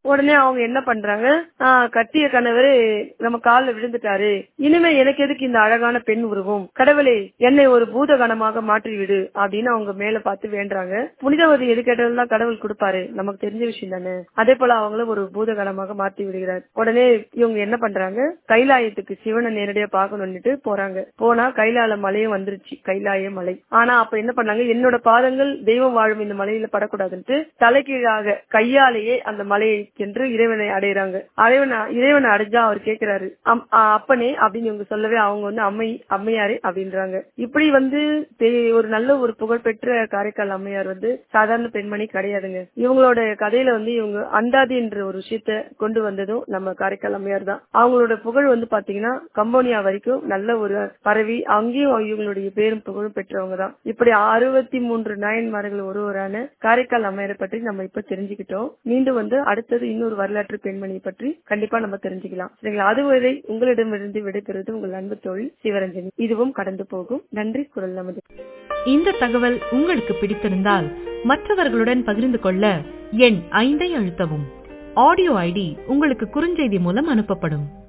உடனே அவங்க என்ன பண்றாங்க ஆஹ் கட்டிய கணவர் நம்ம காலில் விழுந்துட்டாரு இனிமே எனக்கு எதுக்கு இந்த அழகான பெண் உருவம் கடவுளே என்னை ஒரு பூதகணமாக மாற்றி விடு அப்படின்னு அவங்க மேல பார்த்து வேண்டுறாங்க புனிதவதி எது கேட்டாலும் தான் கடவுள் கொடுப்பாரு நமக்கு தெரிஞ்ச விஷயம் தானே அதே போல அவங்களும் ஒரு பூதகணமாக மாற்றி விடுகிறார் உடனே இவங்க என்ன பண்றாங்க கைலாயத்துக்கு சிவனை நேரடியா பார்க்கணும்னுட்டு போறாங்க போனா கைலால மலையும் வந்துருச்சு கைலாய மலை ஆனா அப்ப என்ன பண்ணாங்க என்னோட பாதங்கள் தெய்வம் வாழும் இந்த மலையில படக்கூடாதுன்ட்டு தலைகீழாக கையாலேயே அந்த மலையை சென்று இறைவனை அடையிறாங்க இறைவனை இறைவனை அடைஞ்சா அவர் கேக்குறாரு அம்- ஆ, அப்பனே அப்படின்னு இவங்க சொல்லவே அவங்க வந்து அம்மை அம்மையாரே அப்படின்றாங்க இப்படி வந்து பெ- ஒரு நல்ல ஒரு புகழ்பெற்ற காரைக்கால் அம்மையார் வந்து சாதாரண பெண்மணி கிடையாதுங்க இவங்களோட கதையில வந்து இவங்க அந்தாதி என்ற ஒரு விஷயத்த கொண்டு வந்ததும் நம்ம காரைக்கால் அம்மையார் தான் அவங்களோட புகழ் வந்து பாத்தீங்கன்னா கம்போனியா வரைக்கும் நல்ல ஒரு பரவி அங்கேயும் இவங்களுடைய பேரும் புகழும் பெற்றவங்க தான் இப்படி அறுபத்தி மூன்று நாயன்மார்கள் ஒருவரான காரைக்கால் அம்மையாரை பற்றி நம்ம இப்ப தெரிஞ்சுக்கிட்டோம் மீண்டும் வந்து அடுத்தது இன்னொரு வரலாற்று பெண்மணியை பற்றி கண்டிப்பா நம்ம தெரிஞ்சுக்கலாம் சரிங்களா அதுவரை உங்களிடமிருந்து விடைபெறுவது உங்கள் அன்பு தோழி சிவரஞ்சனி இதுவும் கடந்து போகும் நன்றி குரல் நமது இந்த தகவல் உங்களுக்கு பிடித்திருந்தால் மற்றவர்களுடன் பகிர்ந்து கொள்ள எண் ஐந்தை அழுத்தவும் ஆடியோ ஐடி உங்களுக்கு குறுஞ்செய்தி மூலம் அனுப்பப்படும்